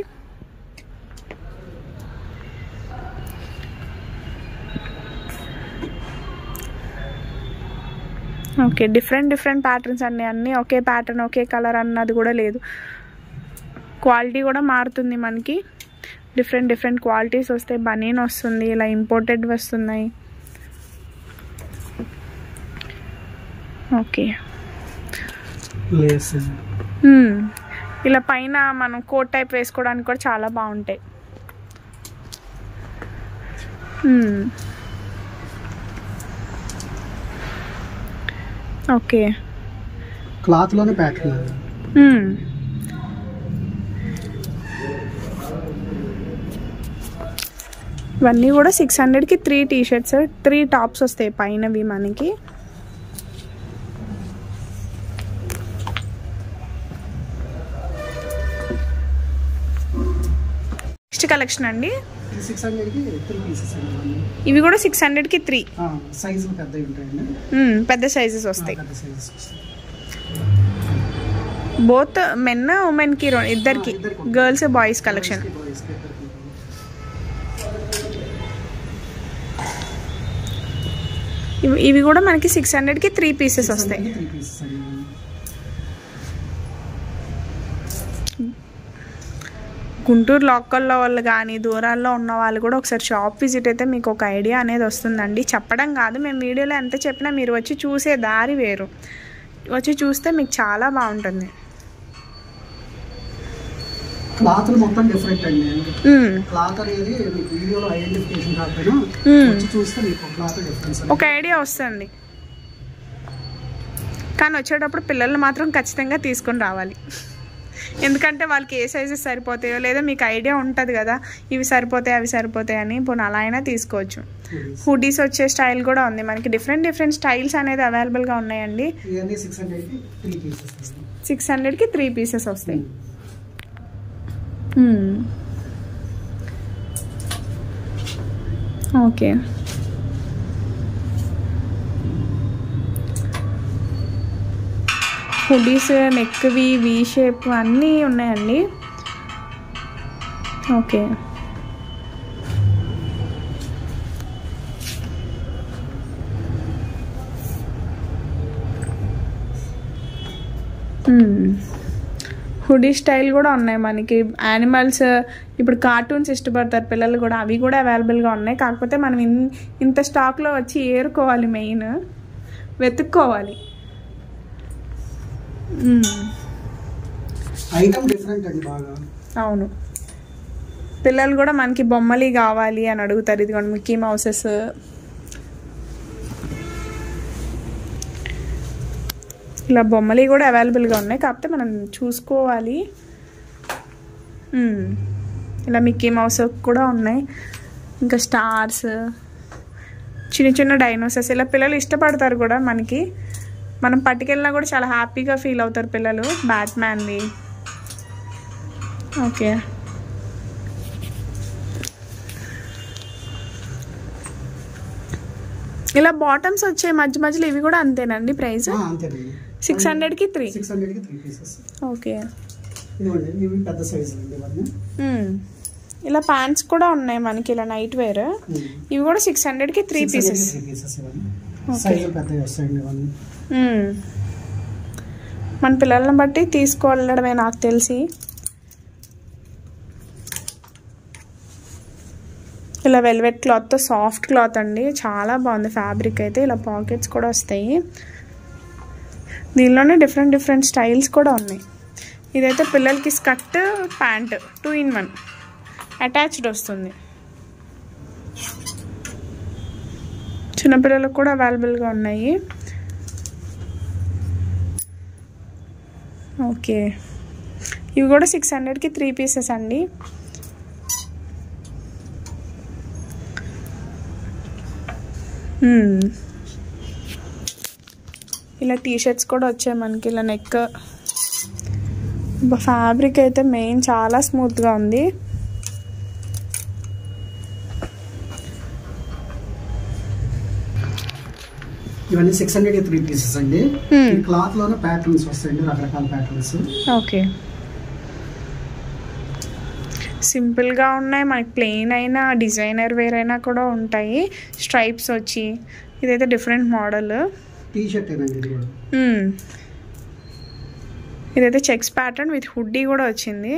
ఓకే డిఫరెంట్ డిఫరెంట్ ప్యాటర్న్స్ అన్నీ అన్నీ ఒకే ప్యాటర్న్ ఒకే కలర్ అన్నది కూడా లేదు క్వాలిటీ కూడా మారుతుంది మనకి డిఫరెంట్ డిఫరెంట్ క్వాలిటీస్ వస్తాయి బనీన్ వస్తుంది ఇలా ఇంపోర్టెడ్ వస్తున్నాయి ఓకే లేస్ మ్మ్. ఇలా పైన మనం కోట్ టైప్ వేసుకోవడానికి కూడా చాలా బాగుంటాయి మ్మ్. ఓకే క్లాత్ లోనే ప్యాటర్న్ మ్మ్. ఇవన్నీ కూడా సిక్స్ హండ్రెడ్కి three T shirts three tops వస్తాయి పైనవి మనకి నెక్స్ట్ కలెక్షన్ అండి సిక్స్ హండ్రెడ్ కి త్రీ పీసెస్ అండి ఇవన్నీ. ఇవి కూడా సిక్స్ హండ్రెడ్కి త్రీ ఆ, సైజులు పెద్దవి ఉంటాయండి పెద్ద సైజెస్ వస్తాయి పెద్ద సైజెస్ వస్తాయి బోత్ మెన్ ఉమెన్ కి రో- ఇద్దరికి ఇద్దరికి ఉంటుంది. గర్ల్స్ బాయ్స్ కలెక్షన్ Boys కి, boys కి ఇద్దరికి ఉంటుంది. ఇవి ఇవి కూడా మనకి సిక్స్ హండ్రెడ్కి త్రీ పీసెస్ వస్తాయి త్రీ పీసెస్ అండి ఇవన్నీ. గుంటూరు లోకల్లో వాళ్ళు కానీ దూరాల్లో ఉన్న వాళ్ళు కూడా ఒకసారి షాప్ విజిట్ అయితే మీకు ఒక ఐడియా అనేది వస్తుందండి చెప్పడం కాదు మేము వీడియోలో ఎంత చెప్పినా మీరు వచ్చి చూసే దారి వేరు వచ్చి చూస్తే మీకు చాలా బాగుంటుంది క్లాత్లు మొత్తం డిఫరెంట్ అండి మ్మ్. క్లాత్ అనేది మీకు వీడియోలో ఐడెంటిఫికేషన్ కాకపోయినా మ్మ్. వచ్చి చూస్తే మీకు క్లాత్ డిఫరెన్స్ ఒక ఐడియా వస్తుంది కానీ వచ్చేటప్పుడు పిల్లల్ని మాత్రం ఖచ్చితంగా తీసుకొని రావాలి ఎందుకంటే వాళ్ళకి ఏ సైజెస్ సరిపోతాయో లేదా మీకు ఐడియా ఉంటుంది కదా ఇవి సరిపోతాయి అవి సరిపోతాయి అని ఇప్పుడు అలా అయినా తీసుకోవచ్చు హుడీస్ వచ్చే స్టైల్ కూడా ఉంది మనకి డిఫరెంట్ డిఫరెంట్ స్టైల్స్ అనేది అవైలబుల్గా ఉన్నాయండి ఇవన్నీ సిక్స్ హండ్రెడ్కి త్రీ పీసెస్ సిక్స్ హండ్రెడ్కి త్రీ పీసెస్ వస్తాయి ఓకే హుడీస్ నెక్వి వి షేప్ అన్నీ ఉన్నాయండి ఓకే హుడీ స్టైల్ కూడా ఉన్నాయి మనకి యానిమల్స్ ఇప్పుడు కార్టూన్స్ ఇష్టపడతారు పిల్లలు కూడా అవి కూడా అవైలబుల్గా ఉన్నాయి కాకపోతే మనం ఇన్ ఇంత స్టాక్లో వచ్చి ఏరుకోవాలి మెయిన్ వెతుక్కోవాలి మ్మ్. ఐటమ్ డిఫరెంట్ అండి బాగా అవును పిల్లలు కూడా మనకి బొమ్మలి కావాలి అని అడుగుతారు ఇదిగోండి మిక్కీ మౌసెస్ ఇలా బొమ్మలి కూడా అవైలబుల్గా ఉన్నాయి కాకపోతే మనం చూసుకోవాలి మ్మ్. ఇలా మిక్కీ మౌస్ కూడా ఉన్నాయి ఇంకా స్టార్స్ చిన్న చిన్న డైనోసర్స్ ఇలా పిల్లలు ఇష్టపడతారు కూడా మనకి మనం పట్టుకెళ్ళినా కూడా చాలా హ్యాపీగా ఫీల్ అవుతారు పిల్లలు బ్యాట్మ్యాన్వి ఓకే ఇలా బాటమ్స్ వచ్చే మధ్య మధ్యలో ఇవి కూడా అంతేనండి ప్రైస్ ఆ, అంతేనండి సిక్స్ హండ్రెడ్కి త్రీ సిక్స్ హండ్రెడ్కి త్రీ పీసెస్ ఓకే ఇదిగోండి ఇవి పెద్ద సైజు అండి ఇవన్నీ మ్మ్. ఇలా ప్యాంట్స్ కూడా ఉన్నాయి మనకి ఇలా నైట్ వేర్ ఇవి కూడా సిక్స్ హండ్రెడ్కి త్రీ పీసెస్ త్రీ పీసెస్ ఇవన్నీ సైజులు పెద్దవి వస్తాయండి ఇవన్నీ మన పిల్లల్ని బట్టి తీసుకువెళ్ళడమే నాకు తెలిసి ఇలా వెల్వెట్ క్లాత్తో సాఫ్ట్ క్లాత్ అండి చాలా బాగుంది ఫ్యాబ్రిక్ అయితే ఇలా పాకెట్స్ కూడా వస్తాయి దీనిలోనే డిఫరెంట్ డిఫరెంట్ స్టైల్స్ కూడా ఉన్నాయి ఇదైతే పిల్లలకి skirt pant two in one attached వస్తుంది చిన్నపిల్లలకు కూడా అవైలబుల్గా ఉన్నాయి ఓకే ఇవి కూడా సిక్స్ హండ్రెడ్కి త్రీ పీసెస్ అండి మ్మ్. ఇలా టీ షర్ట్స్ కూడా వచ్చాయి మనకి ఇలా నెక్ ఫ్యాబ్రిక్ అయితే మెయిన్ చాలా స్మూత్గా ఉంది ఇవన్నీ సిక్స్ హండ్రెడ్ త్రీ పీసెస్ అండి Hmm. ఈ క్లాత్ లోనే ప్యాటర్న్స్ వస్తాయండి రకరకాల ప్యాటర్న్స్ ఓకే సింపుల్గా ఉన్నాయి మనకి ప్లెయిన్ అయినా డిజైనర్ వేర్ అయినా కూడా ఉంటాయి స్ట్రైప్స్ వచ్చి ఇదైతే డిఫరెంట్ మోడల్ టీ షర్ట్ ఏనండి ఇది కూడా ఇదైతే చెక్స్ ప్యాటర్న్ విత్ హుడ్డీ కూడా వచ్చింది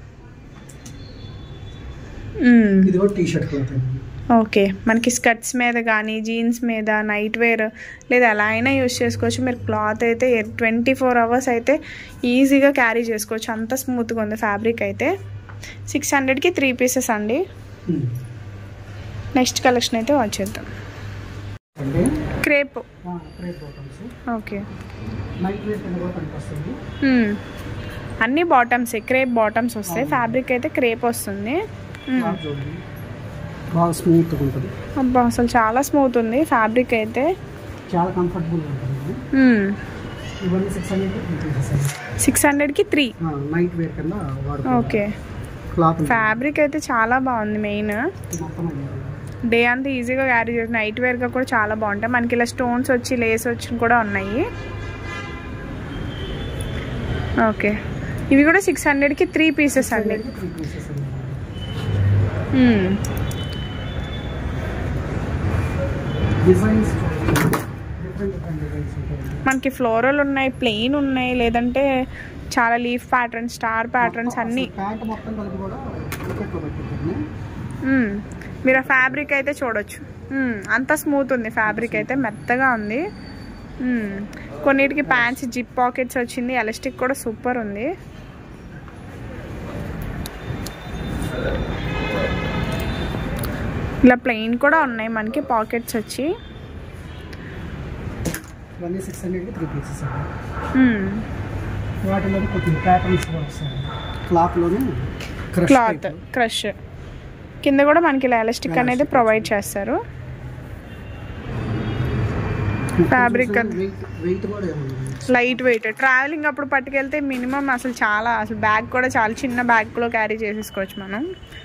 మ్మ్. ఇది కూడా టీ షర్ట్ క్లాత్ అండి ఓకే మనకి స్కర్ట్స్ మీద కానీ జీన్స్ మీద నైట్ వేర్ లేదా ఎలా అయినా యూస్ చేసుకోవచ్చు మీరు క్లాత్ అయితే ట్వంటీ ఫోర్ అవర్స్ అయితే ఈజీగా క్యారీ చేసుకోవచ్చు అంత స్మూత్గా ఉంది ఫ్యాబ్రిక్ అయితే సిక్స్ హండ్రెడ్కి త్రీ పీసెస్ అండి Hmm. నెక్స్ట్ కలెక్షన్ అయితే వచ్చేద్దాం అంటే crepe crepe bottoms okay night wear కింద కూడా పనికొస్తుంది మ్మ్. అన్ని బాటమ్స్ క్రేప్ బాటమ్స్ వస్తాయి ఫ్యాబ్రిక్ అయితే క్రేప్ వస్తుంది మ్మ్. క్లాత్ చూడండి బాగా స్మూత్గా ఉంటుంది అబ్బా అసలు చాలా స్మూత్ ఉంది ఫ్యాబ్రిక్ అయితే చాలా కంఫర్టబుల్గా ఉంటుంది మ్మ్. ఇవన్నీ సిక్స్ హండ్రెడ్ త్రీ పీసెస్ అండి సిక్స్ హండ్రెడ్కి త్రీ నైట్ వేర్ కింద వాడుకోవాలి ఓకే క్లాత్ ఫ్యాబ్రిక్ అయితే చాలా బాగుంది మెయిన్ మొత్తం అయ్యింది డే అంతా ఈజీగా క్యారీ చేసి నైట్ వేర్గా కూడా చాలా బాగుంటాయి మనకి ఇలా స్టోన్స్ వచ్చి లేస్ వచ్చి కూడా ఉన్నాయి ఓకే ఇవి కూడా సిక్స్ హండ్రెడ్కి త్రీ పీసెస్ అండి త్రీ పీసెస్ అండి మ్మ్. డిజైన్స్ డిఫరెంట్ డిఫరెంట్ డిజైన్స్ ఉంటాయండి మనకి ఫ్లోరల్ ఉన్నాయి ప్లెయిన్ ఉన్నాయి లేదంటే చాలా లీఫ్ ప్యాటర్న్స్ స్టార్ ప్యాటర్న్స్ అన్నీ ప్యాంట్ మొత్తం కలిపి కూడా క్రికెట్లో పెట్టిద్దండి మ్మ్. మీరు ఆ ఫ్యాబ్రిక్ అయితే చూడొచ్చు మ్మ్. అంత స్మూత్ ఉంది ఫ్యాబ్రిక్ అయితే మెత్తగా ఉంది మ్మ్. కొన్నిటికి ప్యాంట్స్ జిప్ పాకెట్స్ వచ్చింది ఎలాస్టిక్ కూడా సూపర్ ఉంది ఇలా ప్లెయిన్ కూడా ఉన్నాయి మనకి పాకెట్స్ వచ్చి ఇవన్నీ సిక్స్ హండ్రెడ్కి త్రీ పీసెస్ అండి మ్మ్. వాటిలో కొంచెం ప్యాటర్న్స్ కూడా వస్తాయి క్లాత్లోనే క్లాత్ క్రష్ కింద కూడా మనకి ఇలా ఎలాస్టిక్ అనేది ప్రొవైడ్ చేస్తారు fabric అది. వెయిట్ వెయిట్ కూడా ఏముంది లైట్ వెయిట్ ట్రావెలింగ్ అప్పుడు పట్టుకెళ్తే మినిమం అసలు చాలా అసలు బ్యాగ్ కూడా చాలా చిన్న బ్యాగ్లో క్యారీ చేసేసుకోవచ్చు మనం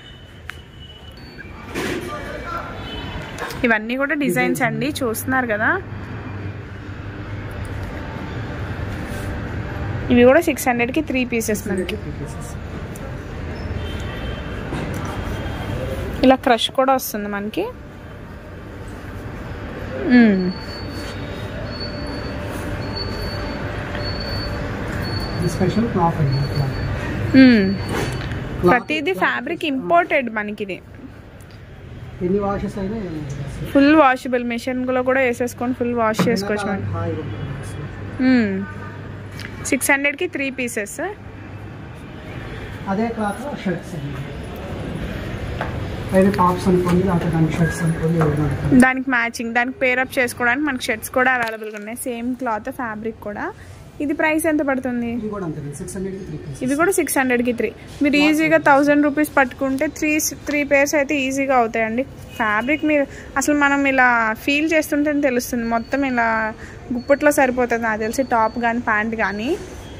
ఇవన్నీ కూడా డిజైన్స్ అండి చూస్తున్నారు కదా ఇవి కూడా సిక్స్ హండ్రెడ్కి త్రీ పీసెస్ మనకి త్రీ పీసెస్ ఇలా క్రష్ కూడా వస్తుంది మనకి మ్మ్. ఇది స్పెషల్ క్లాత్ అండి క్లాత్ మ్మ్. ప్రతిదీ ఫ్యాబ్రిక్ ఇంపోర్టెడ్ మనకి ఇది ఎన్ని వాషెస్ అయినా ఏమీ అవ్వదు. ఫుల్ వాషబుల్ మిషన్లో కూడా వేసేసుకొని ఫుల్ వాష్ చేసుకోవచ్చు మనం ఎండాకాలం హాయిగా ఉంటుంది అసలు. సిక్స్ హండ్రెడ్కి త్రీ పీసెస్ అదే క్లాత్ షర్ట్స్ అండి పైన టాప్స్ అనుకోండి లేకపోతే దానికి షర్ట్స్ అనుకోండి ఏదైనా అనుకోండి. దానికి మ్యాచింగ్ దానికి పేరప్ చేసుకోవడానికి మనకి షర్ట్స్ కూడా అవైలబుల్గా ఉన్నాయి సేమ్ క్లాత్ ఫ్యాబ్రిక్ కూడా ఇది ప్రైస్ ఎంత పడుతుంది ఇది కూడా అంతే సిక్స్ హండ్రెడ్కి త్రీ పీసెస్ ఇవి కూడా సిక్స్ హండ్రెడ్కి త్రీ మీరు ఈజీగా థౌజండ్ రూపీస్ పట్టుకుంటే త్రీ త్రీ పేర్స్ అయితే ఈజీగా అవుతాయండి ఫ్యాబ్రిక్ మీరు అసలు మనం ఇలా ఫీల్ చేస్తుంటే తెలుస్తుంది మొత్తం ఇలా గుప్పట్లో సరిపోతుంది నాకు తెలిసి టాప్ కానీ ప్యాంట్ కానీ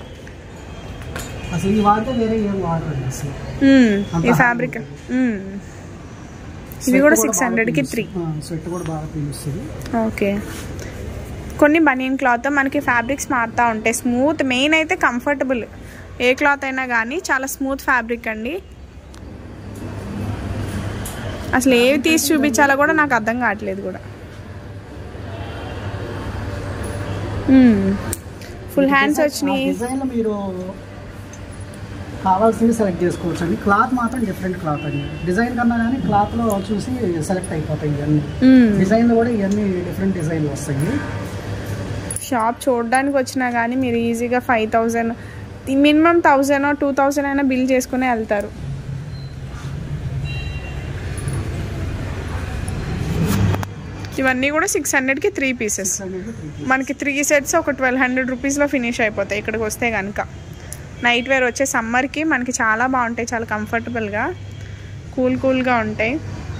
అసలు ఇది వాడితే వేరే ఏం వాడరండి అసలు ఈ ఫ్యాబ్రిక్ ఇవి కూడా సిక్స్ హండ్రెడ్కి త్రీ స్వెట్ కూడా బాగా పీలుస్తుంది ఓకే కొన్ని బనీన్ క్లాత్ మనకి ఫ్యాబ్రిక్స్ మారుతూ ఉంటాయి స్మూత్ మెయిన్ అయితే కంఫర్టబుల్ ఏ క్లాత్ అయినా కానీ చాలా స్మూత్ ఫ్యాబ్రిక్ అండి అసలు ఏవి తీసి చూపించాలో కూడా నాకు అర్థం కావట్లేదు కూడా ఫుల్ హ్యాండ్స్ వచ్చినాయి డిజైన్ మీరు కావాల్సింది సెలెక్ట్ చేసుకోవచ్చు అండి క్లాత్ మాత్రం డిఫరెంట్ క్లాత్ అండి డిజైన్ కన్నా కానీ క్లాత్ లో చూసి సెలెక్ట్ అయిపోతాయి ఇవన్నీ డిజైన్ లో కూడా ఇవన్నీ డిఫరెంట్ డిజైన్లు వస్తాయి షాప్ చూడడానికి వచ్చినా కానీ మీరు ఈజీగా five thousand minimum thousand two thousand అయినా బిల్ చేసుకునే వెళ్తారు ఇవన్నీ కూడా సిక్స్ హండ్రెడ్కి త్రీ పీసెస్ మనకి త్రీ సెట్స్ ఒక ట్వెల్వ్ హండ్రెడ్ రూపీస్లో ఫినిష్ అయిపోతాయి ఇక్కడికి వస్తే కనుక నైట్ వేర్ వచ్చే సమ్మర్కి మనకి చాలా బాగుంటాయి చాలా కంఫర్టబుల్గా కూల్ కూల్గా ఉంటాయి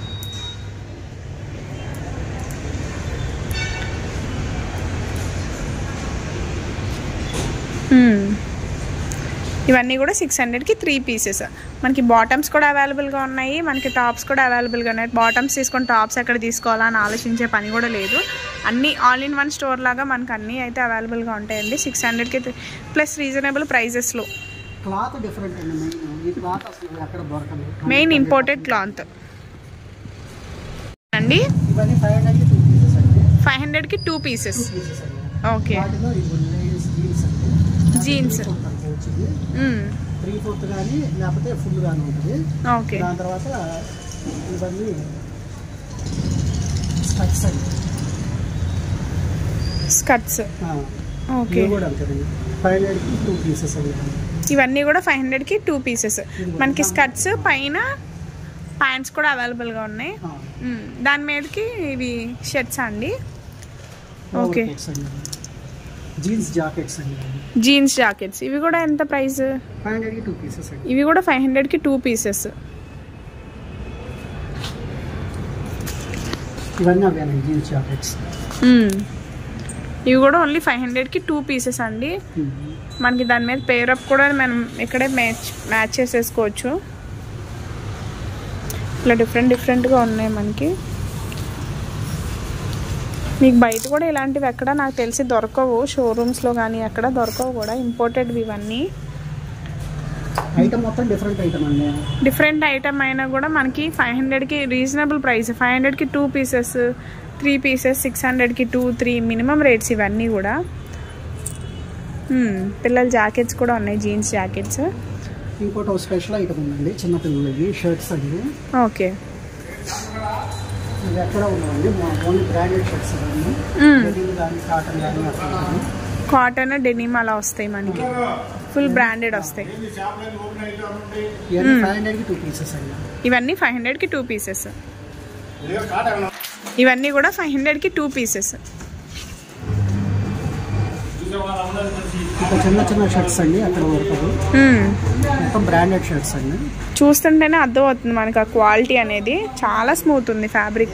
మ్మ్. ఇవన్నీ కూడా సిక్స్ హండ్రెడ్కి త్రీ పీసెస్ మనకి బాటమ్స్ కూడా అవైలబుల్గా ఉన్నాయి మనకి టాప్స్ కూడా అవైలబుల్గా ఉన్నాయి బాటమ్స్ తీసుకొని టాప్స్ ఎక్కడ తీసుకోవాలా అని ఆలోచించే పని కూడా లేదు అన్నీ ఆల్ ఇన్ వన్ స్టోర్ లాగా మనకి అన్నీ అయితే అవైలబుల్గా ఉంటాయండి సిక్స్ హండ్రెడ్కి ప్లస్ రీజనబుల్ ప్రైజెస్లో క్లాత్ డిఫరెంట్ అండి మెయిన్ ఈ క్లాత్ అసలు ఎక్కడ దొరకదు మెయిన్ ఇంపోర్టెడ్ క్లాత్ అండి ఇవన్నీ ఫైవ్ హండ్రెడ్కి టూ పీసెస్ అండి ఫైవ్ హండ్రెడ్కి టూ పీసెస్ టూ పీసెస్ అండి ఓకే వాటిలో ఇప్పుడు లేడీస్ జీన్స్ అండి Jeans. వచ్చింది త్రీ ఫోర్త్ కానీ లేకపోతే ఫుల్ కానీ ఉంటుంది ఓకే దాని తర్వాత ఇవన్నీ స్కట్స్ అండి స్కర్ట్స్ ఆ, ఓకే ఇవి కూడా అంతేనండి ఫైవ్ హండ్రెడ్కి టూ పీసెస్ అండి ఇవన్నీ కూడా ఫైవ్ హండ్రెడ్కి టూ పీసెస్ మనకి స్కర్ట్స్ పైన ప్యాంట్స్ కూడా అవైలబుల్గా ఉన్నాయి ఆ, మ్మ్. దాని మీదకి ఇవి షర్ట్స్ అండి ఓకే. overcoats అండి జీన్స్ జాకెట్స్ అండి జీన్స్ జాకెట్స్ ఇవి కూడా ఎంత ప్రైస్ ఫైవ్ హండ్రెడ్కి టూ పీసెస్ అండి ఇవి కూడా ఫైవ్ హండ్రెడ్కి టూ పీసెస్ ఇవన్నీ అవేనండి జీన్స్ జాకెట్స్ ఇవి కూడా ఓన్లీ ఫైవ్ హండ్రెడ్కి టూ పీసెస్ అండి మనకి దాని మీద పేరప్ కూడా మనం ఇక్కడే మ్యాచ్ మ్యాచ్ చేసేసుకోవచ్చు ఇలా డిఫరెంట్ డిఫరెంట్గా ఉన్నాయి మనకి మీకు బయట కూడా ఇలాంటివి ఎక్కడ నాకు తెలిసి దొరకవు షోరూమ్స్లో కానీ ఎక్కడ దొరకవు కూడా ఇంపోర్టెడ్ ఇవన్నీ ఐటమ్ మొత్తం డిఫరెంట్ ఐటమ్ అండి డిఫరెంట్ ఐటమ్ అయినా కూడా మనకి ఫైవ్ హండ్రెడ్కి రీజనబుల్ ప్రైస్ ఫైవ్ హండ్రెడ్కి two pieces three pieces six హండ్రెడ్కి టూ త్రీ మినిమం రేట్స్ ఇవన్నీ కూడా మ్మ్. పిల్లల జాకెట్స్ కూడా ఉన్నాయి జీన్స్ జాకెట్స్ ఇంకోటి ఒక స్పెషల్ ఐటమ్ ఉందండి చిన్నపిల్లలకి షర్ట్స్ అండి ఓకే ఇది ఎక్కడ ఉందండి ఓన్లీ బ్రాండెడ్ షర్ట్స్ అండి మ్మ్. డెనిమ్ కానీ కాటన్ కానీ అట్లా ఉంటుంది. కాటన్ డెనిమ్ అలా వస్తాయి మనకి ఫుల్ బ్రాండెడ్ వస్తాయి ఇవన్నీ ఫైవ్ హండ్రెడ్కి టూ పీసెస్ అండి ఇవన్నీ ఫైవ్ హండ్రెడ్కి టూ పీసెస్ ఇవన్నీ కూడా ఫైవ్ హండ్రెడ్కి టూ పీసెస్ ఇంకా చిన్న చిన్న షర్ట్స్ అండి అక్కడ వరకు మొత్తం బ్రాండెడ్ షర్ట్స్ అండి చూస్తుంటేనే అర్థం అవుతుంది మనకి ఆ క్వాలిటీ అనేది చాలా స్మూత్ ఉంది ఫ్యాబ్రిక్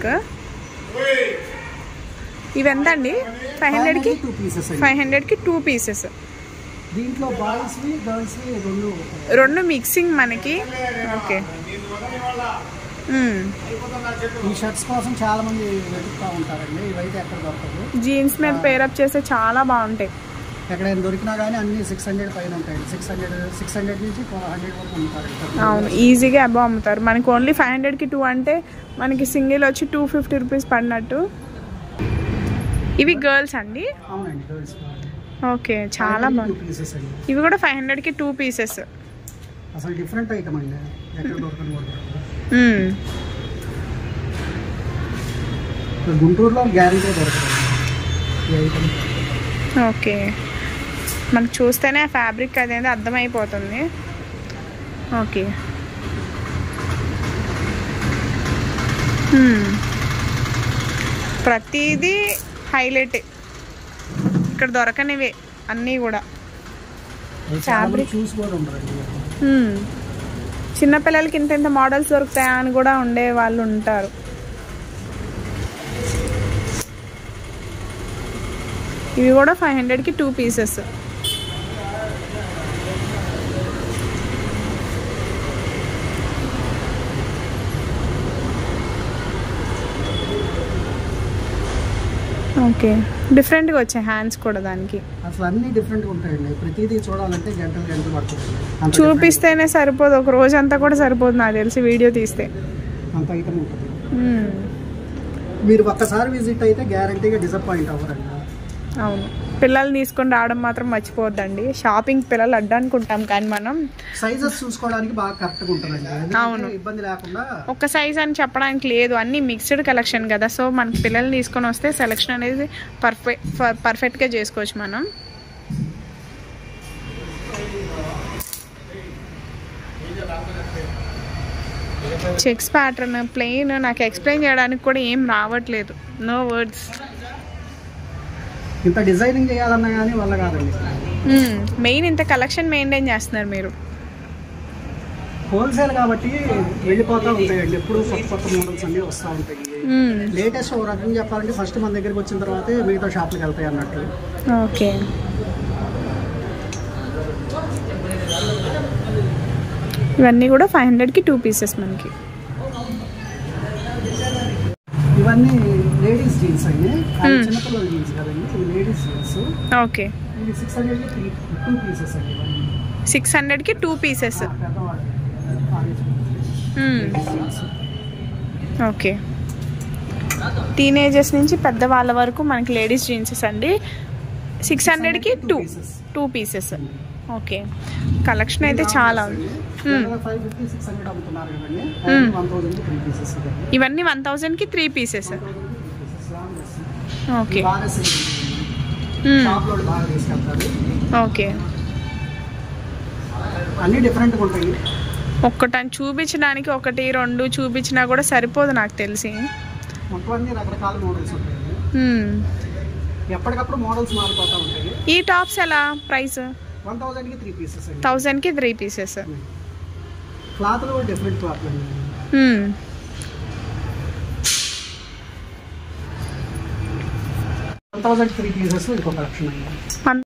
ఇవి ఎంత అండి ఫైవ్ హండ్రెడ్కి టూ పీసెస్ అండి ఫైవ్ హండ్రెడ్కి టూ పీసెస్ దీంట్లో బాయ్స్వి గర్ల్స్వి రెండు రెండు మిక్సింగ్ మనకి ఓకే మ్మ్. ఈ షర్ట్స్ కోసం చాలా మంది వెతుకుతూ ఉంటారండి ఇవైతే ఎక్కడ దొరకదు జీన్స్ మీద పేరప్ చేస్తే చాలా బాగుంటాయి ఎక్కడైనా దొరికినా కానీ అన్ని సిక్స్ హండ్రెడ్ పైన ఉంటాయండి సిక్స్ హండ్రెడ్ సిక్స్ హండ్రెడ్ నుంచి ఫోర్ హండ్రెడ్ వరకు అమ్ముతారండి అవును ఈజీగా అబౌవ్ అమ్ముతారు మనకి ఓన్లీ ఫైవ్ హండ్రెడ్కి టూ అంటే మనకి సింగిల్ వచ్చి టూ ఫిఫ్టీ రూపీస్ పడినట్టు ఇవి గర్ల్స్ అండి అవునండి గర్ల్స్ ఓకే చాలా టూ బాగుంది పీసెస్ అండి ఇవి కూడా ఫైవ్ హండ్రెడ్కి టూ పీసెస్ అసలు డిఫరెంట్ ఐటమ్ అండి ఎక్కడ దొరకని కూడా దొరకదు. ఇక్కడ గుంటూరులో గ్యారెంటీ దొరకదు ఈ ఐటమ్ ఓకే మనకు చూస్తేనే ఆ ఫ్యాబ్రిక్ అనేది అర్థమైపోతుంది ఓకే మ్మ్. ప్రతిదీ హైలైట్ ఇక్కడ దొరకనివే అన్నీ కూడా చాలా Fabric. చూసి కూడా ఉండరండి మ్మ్. చిన్నపిల్లలకి ఇంత ఇంత మోడల్స్ దొరుకుతాయా అని కూడా ఉండే వాళ్ళు ఉంటారు ఇవి కూడా ఫైవ్ హండ్రెడ్కి టూ పీసెస్ ఓకే డిఫరెంట్గా వచ్చాయి హ్యాండ్స్ కూడా దానికి అసలు అన్ని డిఫరెంట్గా ఉంటాయండి ప్రతిదీ చూడాలంటే గంటలు గంటలు పడుతుంది అంత చూపిస్తేనే సరిపోదు ఒక రోజంతా కూడా సరిపోదు నాకు తెలిసి వీడియో తీస్తే different- అంత ఐటమ్ ఉంటుంది మ్మ్. మీరు ఒక్కసారి విజిట్ అయితే గ్యారంటీగా డిసప్పాయింట్ అవ్వరండి అవును పిల్లల్ని తీసుకొని రావడం మాత్రం మర్చిపోవద్దండి షాపింగ్ పిల్లలు అడ్డు అనుకుంటాం కానీ మనం సైజెస్ చూసుకోవడానికి బాగా కరెక్ట్గా ఉంటుందండి అవును. ఎందుకంటే ఇబ్బంది లేకుండా ఒక్క సైజ్ అని చెప్పడానికి లేదు అన్ని మిక్స్డ్ కలెక్షన్ కదా సో మనకి పిల్లల్ని తీసుకొని వస్తే సెలెక్షన్ అనేది పర్ఫెక్ట్ పర్ఫెక్ట్గా చేసుకోవచ్చు మనం చెక్స్ ప్యాటర్న్ ప్లెయిన్ నాకు ఎక్స్ప్లెయిన్ చేయడానికి కూడా ఏం రావట్లేదు నో వర్డ్స్ ఇంత డిజైనింగ్ చేయాలన్నా కానీ వల్ల కాదండి మెయిన్ ఇంత కలెక్షన్ మెయింటైన్ చేస్తున్నారు మీరు హోల్సేల్ కాబట్టి వెళ్ళిపోతూ ఉంటాయండి ఎప్పుడు కొత్త కొత్త మోడల్స్ అన్నీ వస్తూ ఉంటాయి మ్మ్. లేటెస్ట్ ఒక రకంగా చెప్పాలంటే ఫస్ట్ మన దగ్గరికి వచ్చిన తర్వాతే మిగతా షాపులకు వెళ్తాయి అన్నట్టు ఓకే ఇవన్నీ కూడా ఫైవ్ హండ్రెడ్కి టూ పీసెస్ మనకి ఇవన్నీ లేడీస్ జీన్స్ అండి అది చిన్నపిల్లల జీన్స్ కదండి ఇవి లేడీస్ జీన్స్ ఓకే ఇది six hundred three two pieces అండి ఇవన్నీ సిక్స్ హండ్రెడ్కి టూ పీసెస్ పెద్దవాళ్ళు జీన్స్ ఓకే టీనేజర్స్ నుంచి పెద్దవాళ్ళ వరకు మనకి లేడీస్ జీన్సెస్ అండి సిక్స్ హండ్రెడ్కి two two pieces okay collection అయితే చాలా ఉంది మ్మ్. ఫైవ్ ఫిఫ్టీ సిక్స్ హండ్రెడ్ అమ్ముతున్నారు కదండి వన్ థౌసండ్ త్రీ పీసెస్ ఇవన్నీ వన్ థౌజండ్కి త్రీ పీసెస్ ఓకే బాగా సేల్ మ్మ్. షాప్ లో బాగా తీసుకెళ్తారు ఓకే అన్ని డిఫరెంట్గా ఉంటాయి ఒక్కటని చూపించడానికి ఒకటి రెండు చూపించినా కూడా సరిపోదు నాకు తెలిసి మొత్తం అన్ని రకరకాల మోడల్స్ ఉంటాయి మ్మ్. ఎప్పటికప్పుడు మోడల్స్ మారిపోతూ ఉంటాయి ఈ టాప్స్ ఎలా ప్రైస్ వన్ థౌసండ్కి త్రీ పీసెస్ అండి థౌజండ్కి త్రీ పీసెస్ క్లాత్లు కూడా డిఫరెంట్ క్లాత్లు అండి వన్ థౌసండ్ త్రీ పీసెస్ ఇంకో కలెక్షన్ అండి